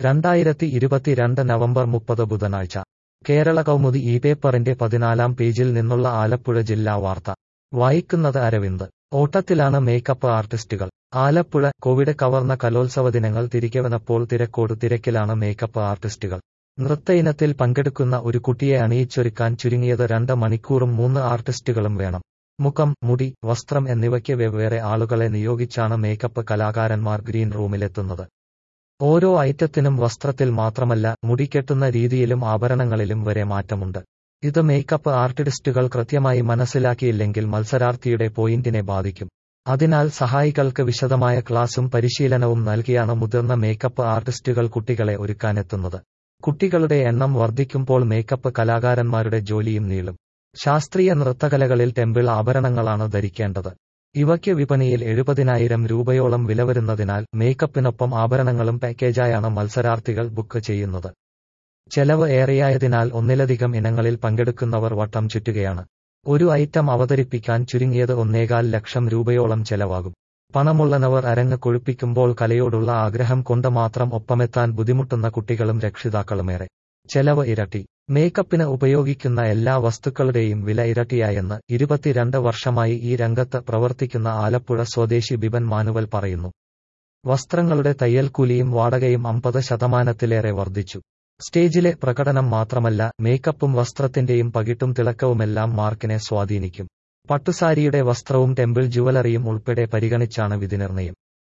രണ്ടായിരത്തി ഇരുപത്തിരണ്ട് നവംബർ മുപ്പത് ബുധനാഴ്ച കേരള കൗമുദി ഈ പേപ്പറിന്റെ പതിനാലാം പേജിൽ നിന്നുള്ള ആലപ്പുഴ ജില്ലാ വാർത്ത വായിക്കുന്നത് അരവിന്ദ് ഓട്ടത്തിലാണ് മേക്കപ്പ് ആർട്ടിസ്റ്റുകൾ ആലപ്പുഴ കോവിഡ് കവർന്ന കലോത്സവ ദിനങ്ങൾ തിരികെ വന്നപ്പോൾ തിരക്കോട് തിരക്കിലാണ് മേക്കപ്പ് ആർട്ടിസ്റ്റുകൾ നൃത്ത ഇനത്തിൽ പങ്കെടുക്കുന്ന ഒരു കുട്ടിയെ അണിയിച്ചൊരുക്കാൻ ചുരുങ്ങിയത് രണ്ട് മണിക്കൂറും മൂന്ന് ആർട്ടിസ്റ്റുകളും വേണം മുഖം മുടി വസ്ത്രം എന്നിവയ്ക്ക് വെവ്വേറെ ആളുകളെ നിയോഗിച്ചാണ് മേക്കപ്പ് കലാകാരന്മാർ ഗ്രീൻ റൂമിലെത്തുന്നത് ഓരോ ഐറ്റത്തിനും വസ്ത്രത്തിൽ മാത്രമല്ല മുടി കെട്ടുന്ന രീതിയിലും ആഭരണങ്ങളിലും വരെ മാറ്റമുണ്ട് ഇത് മേക്കപ്പ് ആർട്ടിസ്റ്റുകൾ കൃത്യമായി മനസ്സിലാക്കിയില്ലെങ്കിൽ മത്സരാർത്ഥിയുടെ പോയിന്റിനെ ബാധിക്കും അതിനാൽ സഹായികൾക്ക് വിശദമായ ക്ലാസും പരിശീലനവും നൽകിയാണ് മുതിർന്ന മേക്കപ്പ് ആർട്ടിസ്റ്റുകൾ കുട്ടികളെ ഒരുക്കാനെത്തുന്നത് കുട്ടികളുടെ എണ്ണം വർദ്ധിക്കുമ്പോൾ മേക്കപ്പ് കലാകാരന്മാരുടെ ജോലിയും നീളും ശാസ്ത്രീയ നൃത്തകലകളിൽ ടെമ്പിൾ ആഭരണങ്ങളാണ് ധരിക്കേണ്ടത് ഇവയ്ക്ക് വിപണിയിൽ എഴുപതിനായിരം രൂപയോളം വില വരുന്നതിനാൽ മേക്കപ്പിനൊപ്പം ആഭരണങ്ങളും പാക്കേജായാണ് മത്സരാർത്ഥികൾ ബുക്ക് ചെയ്യുന്നത് ചെലവ് ഏറെയായതിനാൽ ഒന്നിലധികം ഇനങ്ങളിൽ പങ്കെടുക്കുന്നവർ വട്ടം ചുറ്റുകയാണ് ഒരു ഐറ്റം അവതരിപ്പിക്കാൻ ചുരുങ്ങിയത് ഒന്നേകാൽ ലക്ഷം രൂപയോളം ചെലവാകും പണമുള്ളവർ അരങ്ങ് കൊഴുപ്പിക്കുമ്പോൾ കലയോടുള്ള ആഗ്രഹം കൊണ്ട് മാത്രം ഒപ്പമെത്താൻ ബുദ്ധിമുട്ടുന്ന കുട്ടികളും രക്ഷിതാക്കളുമേറെ ചെലവ് ഇരട്ടി മേക്കപ്പിന് ഉപയോഗിക്കുന്ന എല്ലാ വസ്തുക്കളുടെയും വില ഇരട്ടിയായെന്ന് ഇരുപത്തിരണ്ട് വർഷമായി ഈ രംഗത്ത് പ്രവർത്തിക്കുന്ന ആലപ്പുഴ സ്വദേശി ബിബൻ മാനുവൽ പറയുന്നു വസ്ത്രങ്ങളുടെ തയ്യൽക്കൂലിയും വാടകയും അമ്പത് ശതമാനത്തിലേറെ വർദ്ധിച്ചു സ്റ്റേജിലെ പ്രകടനം മാത്രമല്ല മേക്കപ്പും വസ്ത്രത്തിന്റെയും പകിട്ടും തിളക്കവുമെല്ലാം മാർക്കിനെ സ്വാധീനിക്കും പട്ടുസാരിയുടെ വസ്ത്രവും ടെമ്പിൾ ജുവലറിയും ഉൾപ്പെടെ പരിഗണിച്ചാണ് വിധിനിർണയം